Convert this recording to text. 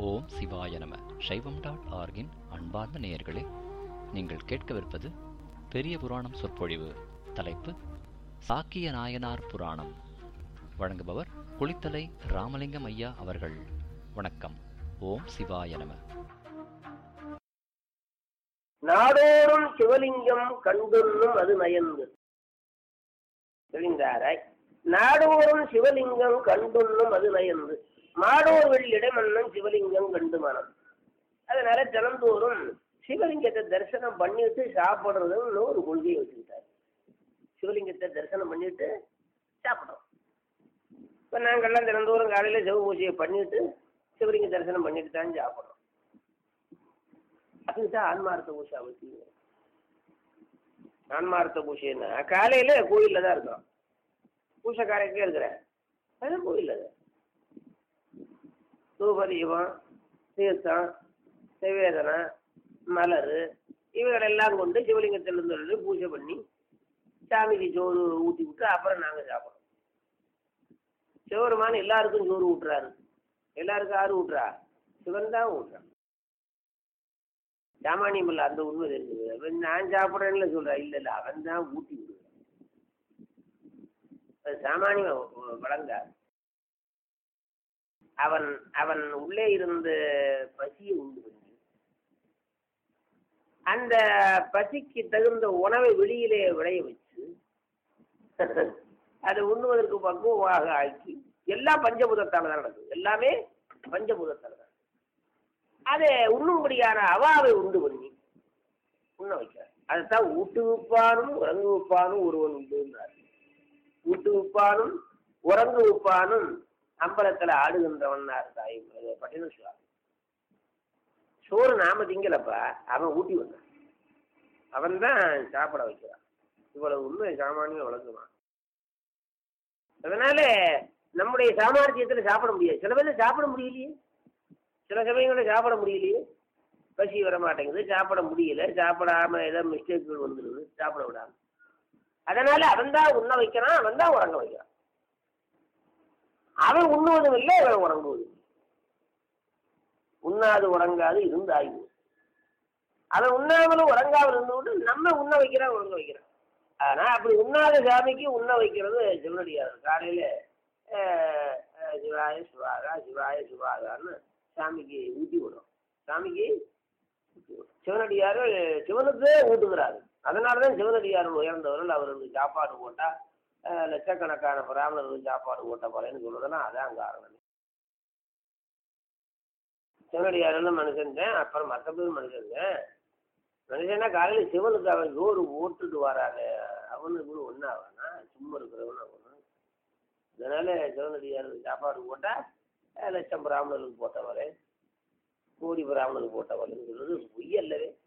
ஓம் சிவாய நம சைவம் டாட் ஆர்கின் அன்பார்ந்த நேயர்களே நீங்கள் கேட்கவிருப்பது பெரிய புராணம் சொற்பொழிவு தலைப்பு சாக்கிய நாயனார் புராணம் வழங்குபவர் குளித்தலை ராமலிங்கம் ஐயா அவர்கள் வணக்கம் ஓம் சிவாய நம நாடோறும் சிவலிங்கம் கண்டுண்ணும் அது நயந்து தெரிந்தாராய் நாடோறும் சிவலிங்கம் கண்டுண்ணும் அது நயந்து மாடோர் வெள்ளிடமன்னும் சிவலிங்கம் கண்டு மனம் அதனால தினந்தோறும் சிவலிங்கத்தை தரிசனம் பண்ணிட்டு சாப்பிடுறதுன்னு ஒரு கொள்கையை வச்சுக்கிட்டார் சிவலிங்கத்தை தரிசனம் பண்ணிட்டு சாப்பிடுறோம் இப்போ நாங்கள்லாம் தினந்தோறும் காலையில் சிவ பூஜையை பண்ணிட்டு சிவலிங்க தரிசனம் பண்ணிட்டு தான் சாப்பிட்றோம் அதுதான் ஆன்மார்த்த பூஜை அவசியம் ஆன்மார்த்த பூஜைன்னா காலையில் கோயிலில் தான் இருக்கோம் பூஜை காரைக்கே இருக்கிறேன் அது கோயிலில் தான் தூபதீபம் தீர்த்தம் நிவேதனை மலர் இவைகளெல்லாம் கொண்டு சிவலிங்கத்திலிருந்து பூஜை பண்ணி சாமிக்கு சோறு ஊற்றி விட்டு அப்புறம் நாங்கள் சாப்பிடுறோம் சிவருமான் எல்லாருக்கும் சோறு ஊட்டுறாரு எல்லாருக்கும் யாரு ஊட்டுறா சிவன் தான் ஊட்டுறான் சாமானியம் இல்லை அந்த உண்மை இருக்குது அவன் நான் சாப்பிட்றேன்னு சொல்கிறேன் இல்லை இல்லை அவன் தான் ஊட்டி விடுவான் அது சாமானியம் வழங்காது அவன் அவன் உள்ளே இருந்த பசியை உண்டு பண்ணி அந்த பசிக்கு தகுந்த உணவை வெளியிலே விளைய வச்சு அதை உண்ணுவதற்கு பக்குவமாக ஆக்கி எல்லாம் பஞ்சபூதத்தால் தான் நடக்குது எல்லாமே பஞ்சபூதத்தால் தான் அதை உண்ணும்படியான அவாவை உண்டு பண்ணி உண்ண வைக்கிறார் அதைத்தான் ஊட்டு விப்பானும் உறங்கு விப்பானும் ஒருவன் உண்டுன்னார் ஊட்டு விப்பானும் உறங்கு விப்பானும் அம்பலத்தில் ஆடுகின்றவன்னார் தாய் பட்டின சுவாமி சோறு நாம திங்கலப்பா அவன் ஊட்டி வந்தான் அவன் தான் சாப்பிட வைக்கிறான் இவ்வளவு உண்மை சாமானியம் வழங்குவான் அதனால நம்முடைய சாமர்த்தியத்தில் சாப்பிட முடியாது சில பேர் சாப்பிட முடியலையே சில சமயங்களில் சாப்பிட முடியலையே பசி வர மாட்டேங்குது சாப்பிட முடியல சாப்பிடாம ஏதோ மிஸ்டேக்குகள் வந்துடுது சாப்பிட விடாம அதனால அவன் தான் உண்ண வைக்கிறான் அவன் தான் உறங்க வைக்கிறான் அவன் உண்ணுவதும் இல்லை அவன் உறங்குவதும் உண்ணாது உறங்காது இருந்து ஆய்வு அவன் உண்ணாமலும் உறங்காமல் இருந்துவிட்டு நம்ம உண்ண வைக்கிறான் உறங்க வைக்கிறான் ஆனால் அப்படி உண்ணாத சாமிக்கு உண்ண வைக்கிறது சிவனடியார் காலையில் சிவாய சிவாகா சிவாய சிவாகான்னு சாமிக்கு ஊட்டி விடும் சாமிக்கு சிவனடியார் சிவனுக்கு ஊட்டுகிறாரு அதனால தான் சிவனடியார் உயர்ந்தவர்கள் அவர்களுக்கு சாப்பாடு போட்டால் லட்சக்கணக்கான பிராமணர்களுக்கு சாப்பாடு போட்ட போறேன்னு சொல்றதுன்னா அதான் காரணம் சிவனடியாரெல்லாம் மனுஷன் அப்புறம் மற்ற பேர் மனுஷன் மனுஷனா காலையில் சிவனுக்கு அவன் ஜோறு ஓட்டுட்டு வரானே அவனுக்கு கூட ஒன்றும் ஆவானா சும்மா இருக்கிறவன் அவனு அதனால சிவனடியார் சாப்பாடு போட்டால் லட்சம் பிராமணர்களுக்கு போட்டவரே கோடி பிராமணர்களுக்கு போட்டவரேன்னு சொல்றது பொய் அல்லவே